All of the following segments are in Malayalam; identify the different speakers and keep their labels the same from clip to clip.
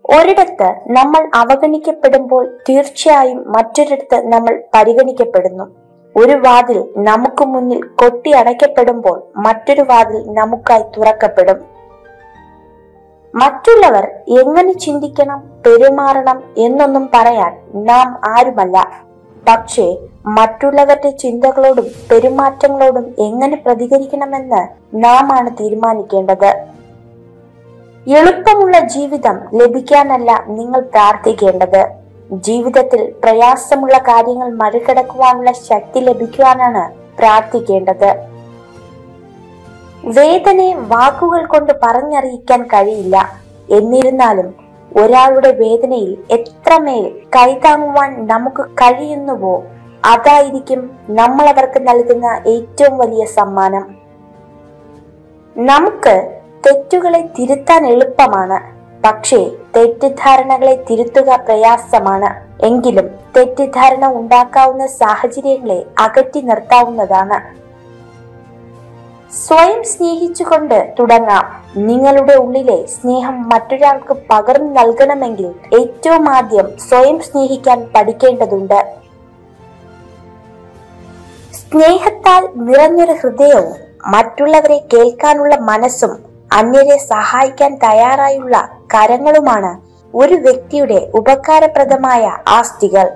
Speaker 1: ഒരിടത്ത് നമ്മൾ അവഗണിക്കപ്പെടുമ്പോൾ തീർച്ചയായും മറ്റൊരിടത്ത് നമ്മൾ പരിഗണിക്കപ്പെടുന്നു ഒരു വാതിൽ നമുക്ക് മുന്നിൽ കൊട്ടി അടയ്ക്കപ്പെടുമ്പോൾ മറ്റൊരു വാതിൽ നമുക്കായി തുറക്കപ്പെടും മറ്റുള്ളവർ എങ്ങനെ ചിന്തിക്കണം പെരുമാറണം എന്നൊന്നും പറയാൻ നാം ആരുമല്ല പക്ഷേ മറ്റുള്ളവരുടെ ചിന്തകളോടും പെരുമാറ്റങ്ങളോടും എങ്ങനെ പ്രതികരിക്കണമെന്ന് നാം ആണ് തീരുമാനിക്കേണ്ടത് എളുപ്പമുള്ള ജീവിതം ലഭിക്കാനല്ല നിങ്ങൾ പ്രാർത്ഥിക്കേണ്ടത് ജീവിതത്തിൽ പ്രയാസമുള്ള കാര്യങ്ങൾ മറികടക്കുവാനുള്ള ശക്തി ലഭിക്കുവാനാണ് പ്രാർത്ഥിക്കേണ്ടത് വേദനയെ വാക്കുകൾ കൊണ്ട് പറഞ്ഞറിയിക്കാൻ കഴിയില്ല എന്നിരുന്നാലും ഒരാളുടെ വേദനയിൽ എത്രമേൽ കൈതാങ്ങുവാൻ നമുക്ക് കഴിയുന്നുവോ അതായിരിക്കും നമ്മൾ അവർക്ക് നൽകുന്ന ഏറ്റവും വലിയ സമ്മാനം നമുക്ക് തെറ്റുകളെ തിരുത്താൻ എളുപ്പമാണ് പക്ഷേ തെറ്റിദ്ധാരണകളെ തിരുത്തുക പ്രയാസമാണ് എങ്കിലും തെറ്റിദ്ധാരണ ഉണ്ടാക്കാവുന്ന സാഹചര്യങ്ങളെ അകറ്റി നിർത്താവുന്നതാണ് സ്വയം സ്നേഹിച്ചുകൊണ്ട് തുടങ്ങാം നിങ്ങളുടെ ഉള്ളിലെ സ്നേഹം മറ്റൊരാൾക്ക് പകർന്നു നൽകണമെങ്കിൽ ഏറ്റവും ആദ്യം സ്വയം സ്നേഹിക്കാൻ പഠിക്കേണ്ടതുണ്ട് സ്നേഹത്താൽ നിറഞ്ഞൊരു ഹൃദയവും മറ്റുള്ളവരെ കേൾക്കാനുള്ള മനസ്സും അന്യരെ സഹായിക്കാൻ തയ്യാറായുള്ള കരങ്ങളുമാണ് ഒരു വ്യക്തിയുടെ ഉപകാരപ്രദമായ ആസ്തികൾ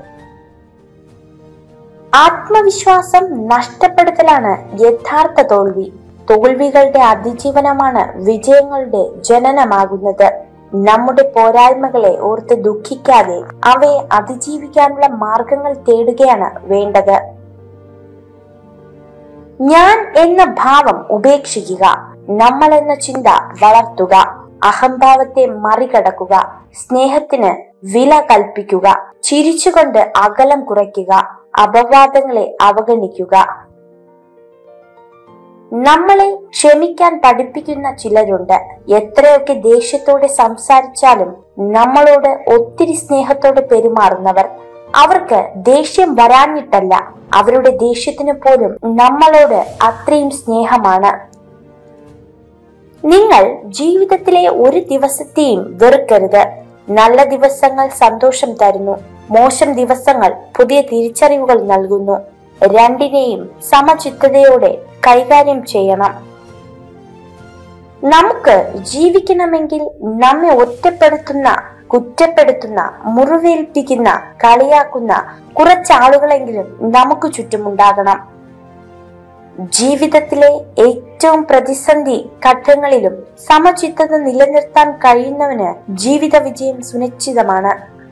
Speaker 1: ആത്മവിശ്വാസം നഷ്ടപ്പെടുത്തലാണ് യഥാർത്ഥ തോൽവി തോൽവികളുടെ അതിജീവനമാണ് വിജയങ്ങളുടെ ജനനമാകുന്നത് നമ്മുടെ പോരായ്മകളെ ഓർത്ത് ദുഃഖിക്കാതെ അവയെ അതിജീവിക്കാനുള്ള മാർഗങ്ങൾ തേടുകയാണ് വേണ്ടത് ഞാൻ എന്ന ഭാവം ഉപേക്ഷിക്കുക നമ്മൾ എന്ന ചിന്ത വളർത്തുക അഹംഭാവത്തെ മറികടക്കുക സ്നേഹത്തിന് വില കൽപ്പിക്കുക ചിരിച്ചുകൊണ്ട് അകലം കുറയ്ക്കുക അപവാദങ്ങളെ അവഗണിക്കുക നമ്മളെ ക്ഷമിക്കാൻ പഠിപ്പിക്കുന്ന ചിലരുണ്ട് എത്രയൊക്കെ ദേഷ്യത്തോടെ സംസാരിച്ചാലും നമ്മളോട് ഒത്തിരി സ്നേഹത്തോടെ പെരുമാറുന്നവർ അവർക്ക് ദേഷ്യം വരാഞ്ഞിട്ടല്ല അവരുടെ ദേഷ്യത്തിന് പോലും നമ്മളോട് അത്രയും സ്നേഹമാണ് നിങ്ങൾ ജീവിതത്തിലെ ഒരു ദിവസത്തെയും വെറുക്കരുത് നല്ല ദിവസങ്ങൾ സന്തോഷം തരുന്നു മോശം ദിവസങ്ങൾ പുതിയ തിരിച്ചറിവുകൾ നൽകുന്നു രണ്ടിനെയും സമചിത്തതയോടെ കൈകാര്യം ചെയ്യണം നമുക്ക് ജീവിക്കണമെങ്കിൽ നമ്മെ ഒറ്റപ്പെടുത്തുന്ന കുറ്റപ്പെടുത്തുന്ന മുറിവേൽപ്പിക്കുന്ന കളിയാക്കുന്ന കുറച്ചാളുകളെങ്കിലും നമുക്ക് ചുറ്റുമുണ്ടാകണം ജീവിതത്തിലെ ഏറ്റവും പ്രതിസന്ധി ഘട്ടങ്ങളിലും സമചിത്തത നിലനിർത്താൻ കഴിയുന്നവന് ജീവിത വിജയം സുനിശ്ചിതമാണ്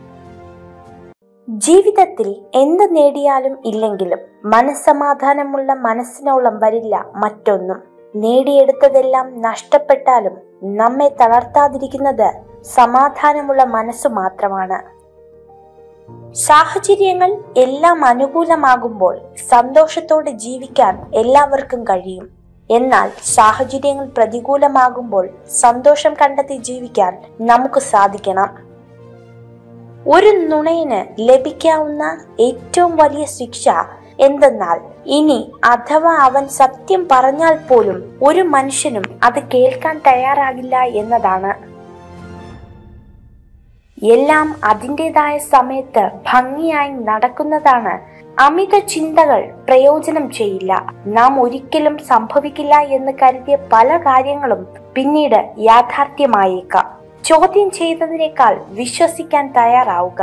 Speaker 1: ജീവിതത്തിൽ എന്ത് നേടിയാലും ഇല്ലെങ്കിലും മനസ്സമാധാനമുള്ള മനസ്സിനോളം വരില്ല മറ്റൊന്നും നേടിയെടുത്തതെല്ലാം നഷ്ടപ്പെട്ടാലും നമ്മെ തളർത്താതിരിക്കുന്നത് സമാധാനമുള്ള മനസ്സ് മാത്രമാണ് സാഹചര്യങ്ങൾ എല്ലാം അനുകൂലമാകുമ്പോൾ സന്തോഷത്തോടെ ജീവിക്കാൻ എല്ലാവർക്കും കഴിയും എന്നാൽ സാഹചര്യങ്ങൾ പ്രതികൂലമാകുമ്പോൾ സന്തോഷം കണ്ടെത്തി ജീവിക്കാൻ നമുക്ക് സാധിക്കണം ഒരു നുണയിന് ലഭിക്കാവുന്ന ഏറ്റവും വലിയ ശിക്ഷ എന്തെന്നാൽ ഇനി അഥവാ അവൻ സത്യം പറഞ്ഞാൽ പോലും ഒരു മനുഷ്യനും അത് കേൾക്കാൻ തയ്യാറാകില്ല എന്നതാണ് എല്ലാം അതിൻ്റെതായ സമയത്ത് ഭംഗിയായി നടക്കുന്നതാണ് അമിത ചിന്തകൾ പ്രയോജനം ചെയ്യില്ല നാം ഒരിക്കലും സംഭവിക്കില്ല എന്ന് കരുതിയ പല കാര്യങ്ങളും പിന്നീട് യാഥാർത്ഥ്യമായേക്കാം ചോദ്യം ചെയ്തതിനേക്കാൾ വിശ്വസിക്കാൻ തയ്യാറാവുക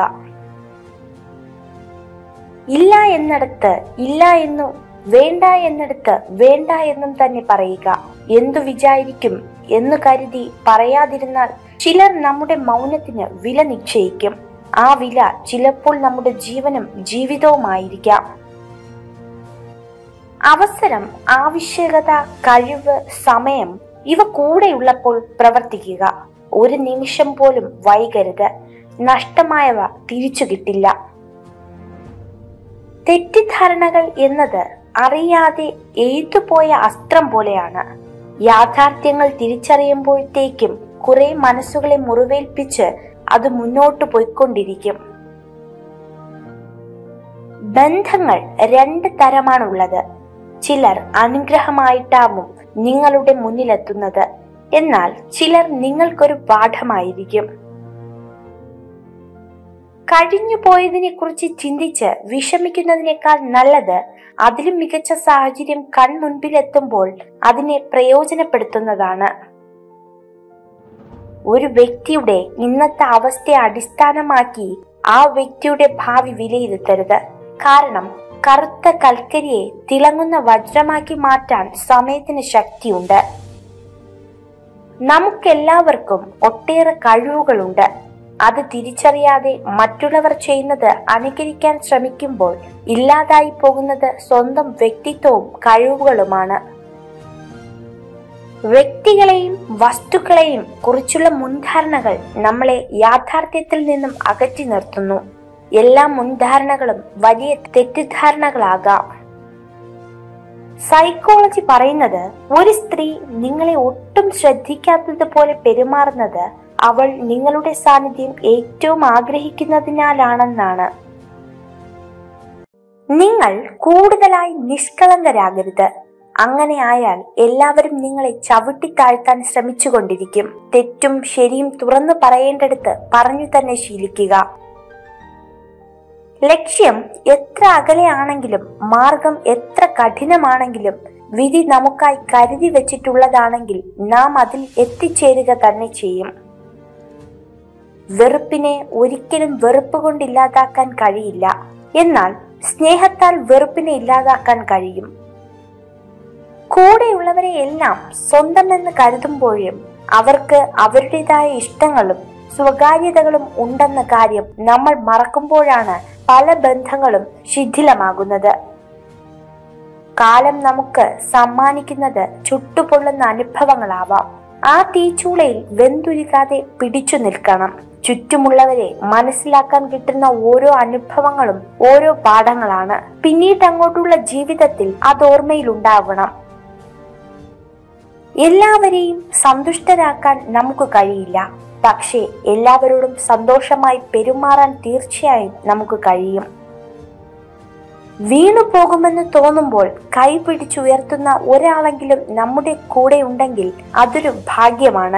Speaker 1: ഇല്ല എന്നിടത്ത് ഇല്ല എന്നു വേണ്ട എന്നിടത്ത് വേണ്ട എന്നും തന്നെ പറയുക എന്തു വിചാരിക്കും എന്ന് കരുതി പറയാതിരുന്നാൽ ചിലർ നമ്മുടെ മൗനത്തിന് വില നിശ്ചയിക്കും ആ വില ചിലപ്പോൾ നമ്മുടെ ജീവനും ജീവിതവുമായിരിക്കാം അവസരം ആവശ്യകത കഴിവ് സമയം ഇവ കൂടെയുള്ളപ്പോൾ പ്രവർത്തിക്കുക ഒരു നിമിഷം പോലും വൈകരുത് നഷ്ടമായവ തിരിച്ചു കിട്ടില്ല തെറ്റിദ്ധാരണകൾ എന്നത് അറിയാതെ എഴുതുപോയ അസ്ത്രം പോലെയാണ് യാഥാർത്ഥ്യങ്ങൾ തിരിച്ചറിയുമ്പോഴത്തേക്കും കുറെ മനസ്സുകളെ മുറിവേൽപ്പിച്ച് അത് മുന്നോട്ട് പോയിക്കൊണ്ടിരിക്കും ബന്ധങ്ങൾ രണ്ട് തരമാണുള്ളത് ചിലർ അനുഗ്രഹമായിട്ടാവും നിങ്ങളുടെ മുന്നിലെത്തുന്നത് എന്നാൽ ചിലർ നിങ്ങൾക്കൊരു പാഠമായിരിക്കും കഴിഞ്ഞു പോയതിനെ കുറിച്ച് ചിന്തിച്ച് വിഷമിക്കുന്നതിനേക്കാൾ നല്ലത് അതിലും മികച്ച സാഹചര്യം കൺമുൻപിലെത്തുമ്പോൾ അതിനെ പ്രയോജനപ്പെടുത്തുന്നതാണ് ഒരു വ്യക്തിയുടെ ഇന്നത്തെ അവസ്ഥയെ അടിസ്ഥാനമാക്കി ആ വ്യക്തിയുടെ ഭാവി വിലയിരുത്തരുത് കാരണം കറുത്ത കൽക്കരിയെ തിളങ്ങുന്ന വജ്രമാക്കി മാറ്റാൻ സമയത്തിന് ശക്തിയുണ്ട് നമുക്കെല്ലാവർക്കും ഒട്ടേറെ കഴിവുകളുണ്ട് അത് തിരിച്ചറിയാതെ മറ്റുള്ളവർ ചെയ്യുന്നത് അനുകരിക്കാൻ ശ്രമിക്കുമ്പോൾ ഇല്ലാതായി പോകുന്നത് സ്വന്തം വ്യക്തിത്വവും കഴിവുകളുമാണ് വ്യക്തികളെയും വസ്തുക്കളെയും കുറിച്ചുള്ള മുൻധാരണകൾ നമ്മളെ യാഥാർത്ഥ്യത്തിൽ നിന്നും അകറ്റി നിർത്തുന്നു എല്ലാ മുൻധാരണകളും വലിയ തെറ്റിദ്ധാരണകളാകാം സൈക്കോളജി പറയുന്നത് ഒരു സ്ത്രീ നിങ്ങളെ ഒട്ടും ശ്രദ്ധിക്കാത്തതുപോലെ പെരുമാറുന്നത് അവൾ നിങ്ങളുടെ സാന്നിധ്യം ഏറ്റവും ആഗ്രഹിക്കുന്നതിനാലാണെന്നാണ് നിങ്ങൾ കൂടുതലായി നിഷ്കളങ്കരാകരുത് അങ്ങനെ ആയാൽ എല്ലാവരും നിങ്ങളെ ചവിട്ടി താഴ്ത്താൻ ശ്രമിച്ചുകൊണ്ടിരിക്കും തെറ്റും ശരിയും തുറന്നു പറയേണ്ടടുത്ത് പറഞ്ഞു തന്നെ ശീലിക്കുക ലക്ഷ്യം എത്ര അകലെയാണെങ്കിലും മാർഗം എത്ര കഠിനമാണെങ്കിലും വിധി നമുക്കായി കരുതി വെച്ചിട്ടുള്ളതാണെങ്കിൽ നാം അതിൽ എത്തിച്ചേരുക തന്നെ ചെയ്യും വെറുപ്പിനെ ഒരിക്കലും വെറുപ്പ് കൊണ്ട് ഇല്ലാതാക്കാൻ കഴിയില്ല എന്നാൽ സ്നേഹത്താൽ വെറുപ്പിനെ ഇല്ലാതാക്കാൻ കഴിയും കൂടെയുള്ളവരെ എല്ലാം സ്വന്തമെന്ന് കരുതുമ്പോഴും അവർക്ക് അവരുടേതായ ഇഷ്ടങ്ങളും സ്വകാര്യതകളും ഉണ്ടെന്ന കാര്യം നമ്മൾ മറക്കുമ്പോഴാണ് പല ബന്ധങ്ങളും ശിഥിലമാകുന്നത് കാലം നമുക്ക് സമ്മാനിക്കുന്നത് ചുട്ടുപൊള്ളുന്ന അനുഭവങ്ങളാവാം ആ തീച്ചൂളയിൽ വെന്തുരുകാതെ പിടിച്ചു നിൽക്കണം ചുറ്റുമുള്ളവരെ മനസ്സിലാക്കാൻ കിട്ടുന്ന ഓരോ അനുഭവങ്ങളും ഓരോ പാഠങ്ങളാണ് പിന്നീട് അങ്ങോട്ടുള്ള ജീവിതത്തിൽ അത് ഓർമ്മയിലുണ്ടാവണം എല്ലാവരെയും സന്തുഷ്ടരാക്കാൻ നമുക്ക് കഴിയില്ല പക്ഷേ എല്ലാവരോടും സന്തോഷമായി പെരുമാറാൻ തീർച്ചയായും നമുക്ക് കഴിയും വീണു പോകുമെന്ന് തോന്നുമ്പോൾ കൈ പിടിച്ചുയർത്തുന്ന ഒരാളെങ്കിലും നമ്മുടെ കൂടെ ഉണ്ടെങ്കിൽ അതൊരു ഭാഗ്യമാണ്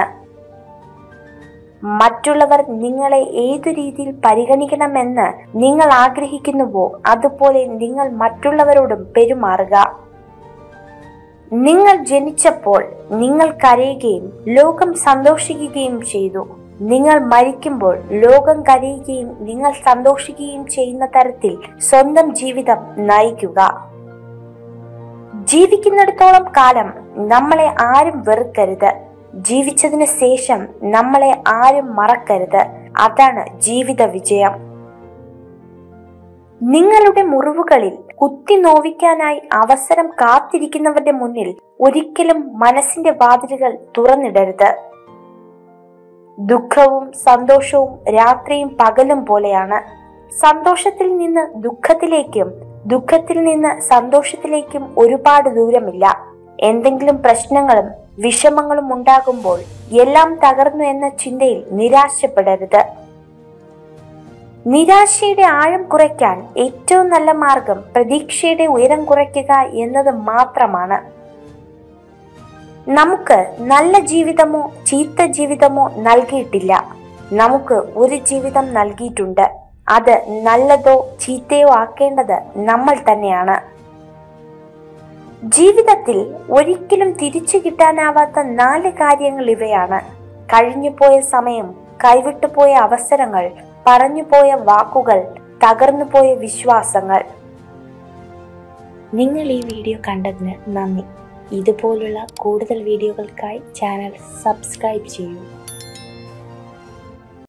Speaker 1: മറ്റുള്ളവർ നിങ്ങളെ ഏതു രീതിയിൽ പരിഗണിക്കണമെന്ന് നിങ്ങൾ ആഗ്രഹിക്കുന്നുവോ അതുപോലെ നിങ്ങൾ മറ്റുള്ളവരോടും പെരുമാറുക നിങ്ങൾ ജനിച്ചപ്പോൾ നിങ്ങൾ കരയുകയും ലോകം സന്തോഷിക്കുകയും ചെയ്തു നിങ്ങൾ മരിക്കുമ്പോൾ ലോകം കരയുകയും നിങ്ങൾ സന്തോഷിക്കുകയും ചെയ്യുന്ന തരത്തിൽ സ്വന്തം ജീവിതം നയിക്കുക ജീവിക്കുന്നിടത്തോളം കാലം നമ്മളെ ആരും വെറുക്കരുത് ജീവിച്ചതിന് ശേഷം നമ്മളെ ആരും മറക്കരുത് അതാണ് ജീവിത വിജയം നിങ്ങളുടെ മുറിവുകളിൽ കുത്തി നോവിക്കാനായി അവസരം കാത്തിരിക്കുന്നവരുടെ മുന്നിൽ ഒരിക്കലും മനസ്സിന്റെ വാതിലുകൾ തുറന്നിടരുത് ദുഃഖവും സന്തോഷവും രാത്രിയും പകലും പോലെയാണ് സന്തോഷത്തിൽ നിന്ന് ദുഃഖത്തിലേക്കും ദുഃഖത്തിൽ നിന്ന് സന്തോഷത്തിലേക്കും ഒരുപാട് ദൂരമില്ല എന്തെങ്കിലും പ്രശ്നങ്ങളും വിഷമങ്ങളും ഉണ്ടാകുമ്പോൾ എല്ലാം തകർന്നു എന്ന ചിന്തയിൽ നിരാശപ്പെടരുത് നിരാശയുടെ ആഴം കുറയ്ക്കാൻ ഏറ്റവും നല്ല മാർഗം പ്രതീക്ഷയുടെ ഉയരം കുറയ്ക്കുക എന്നത് മാത്രമാണ് നമുക്ക് നല്ല ജീവിതമോ ചീത്ത ജീവിതമോ നൽകിയിട്ടില്ല നമുക്ക് ഒരു ജീവിതം നൽകിയിട്ടുണ്ട് അത് നല്ലതോ ചീത്തയോ ആക്കേണ്ടത് നമ്മൾ തന്നെയാണ് ജീവിതത്തിൽ ഒരിക്കലും തിരിച്ചു കിട്ടാനാവാത്ത നാല് കാര്യങ്ങൾ ഇവയാണ് കഴിഞ്ഞുപോയ സമയം കൈവിട്ടുപോയ അവസരങ്ങൾ പറഞ്ഞുപോയ വാക്കുകൾ തകർന്നുപോയ വിശ്വാസങ്ങൾ നിങ്ങൾ ഈ വീഡിയോ കണ്ടതിന് നന്ദി ഇതുപോലുള്ള കൂടുതൽ വീഡിയോകൾക്കായി ചാനൽ സബ്സ്ക്രൈബ് ചെയ്യൂ